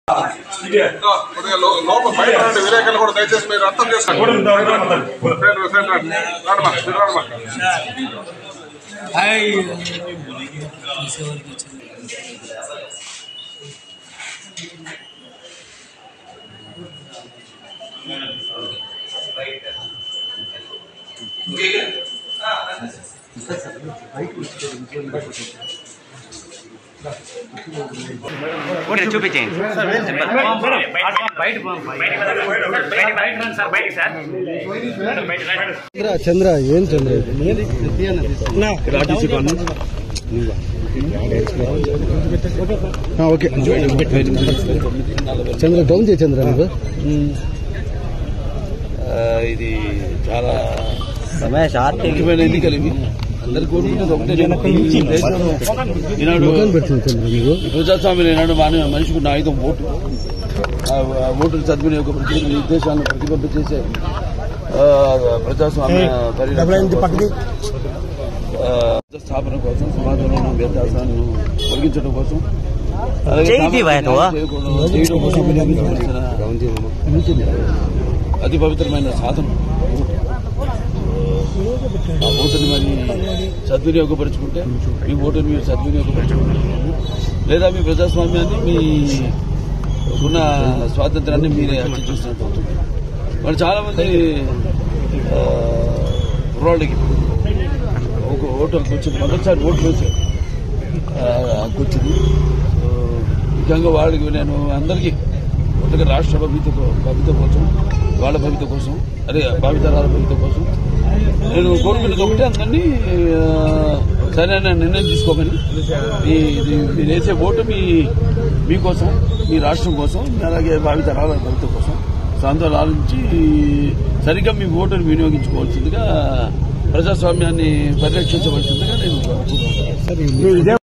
కొద్దిగా లో- లోపల బయట రండి విలేకరులు కూడా దయచేసి మీరు అర్థం చేసుకోండి రండి, రండి, రండి, రండి. రండి మా, మీరు రండి మా. ఓకే చూపించేయండి చంద్ర చంద్ర ఏం చంద్ర ఇది? ఆ, ఓకే చంద్ర డౌన్ చేయి చంద్ర నువ్వు ఆ, ఇది చాలా ముఖ్యమైన ఎన్నికలు ఇవి అందరు కోరుకునేది ఒకటే ఈ దేశంలో ఈనాడు ముఖం పెట్టింది చంద్ర నువ్వు ఈ ప్రజాస్వామ్యం ఈనాడు మానవ మనిషికి ఉన్న ఆయుధం ఓటు ఆ ఆ ఓటును సద్వినియోగపరిచి ఈ దేశాన్ని ప్రతిబింబ చేసే ఆ, ప్రజాస్వామ్య పరిరక్షణ ఆ, స్థాపన కోసం సమాజంలో ఉన్న వ్యత్యాసాలను తొలగించడం కోసం అలాగే చేయి సామాజిక తీవా నువ్వు? న్యాయం చేయకూడదు, చేయడం కోసం వినియోగించవలసిన అతి పవిత్రమైన సాధనం ఆ ఓటుని మరి సద్వినియోగపరుచుకుంటే మీ ఓటుని మీరు సద్వినియోగపరుచుకుంటే లేదా మీ ప్రజాస్వామ్యాన్ని మీ ఉన్న స్వాతంత్రాన్ని మీరే హత్య చేసినట్టు అవుతుంది మరి చాలా మంది ఆ, కుర్రాళ్ళకి ఒక ఓటు హక్కు వచ్చింది మొదటిసారి ఓటు వేసారు హక్కు వచ్చింది సో, ముఖ్యంగా వాళ్ళకి నేను అందరికీ కొత్తగా రాష్ట్ర భవిత భవిత కోసం వాళ్ళ భవిత కోసం అదే భావితరాల భవిత కోసం నేను కోరుకునేది ఒకటే అందరినీ ఆ, సరైన నిర్ణయం తీసుకోమని మీ ఇది మీరు వేసే ఓటు మీ మీకోసం మీ రాష్ట్రం కోసం అలాగే భావితరాల భవిత కోసం సో అందువల్ల ఆలోచించి సరిగ్గా మీ ఓటును వినియోగించుకోవాల్సిందిగా ప్రజాస్వామ్యాన్ని పరిరక్షించవలసిందిగా నేను కోరుకుంటున్నాను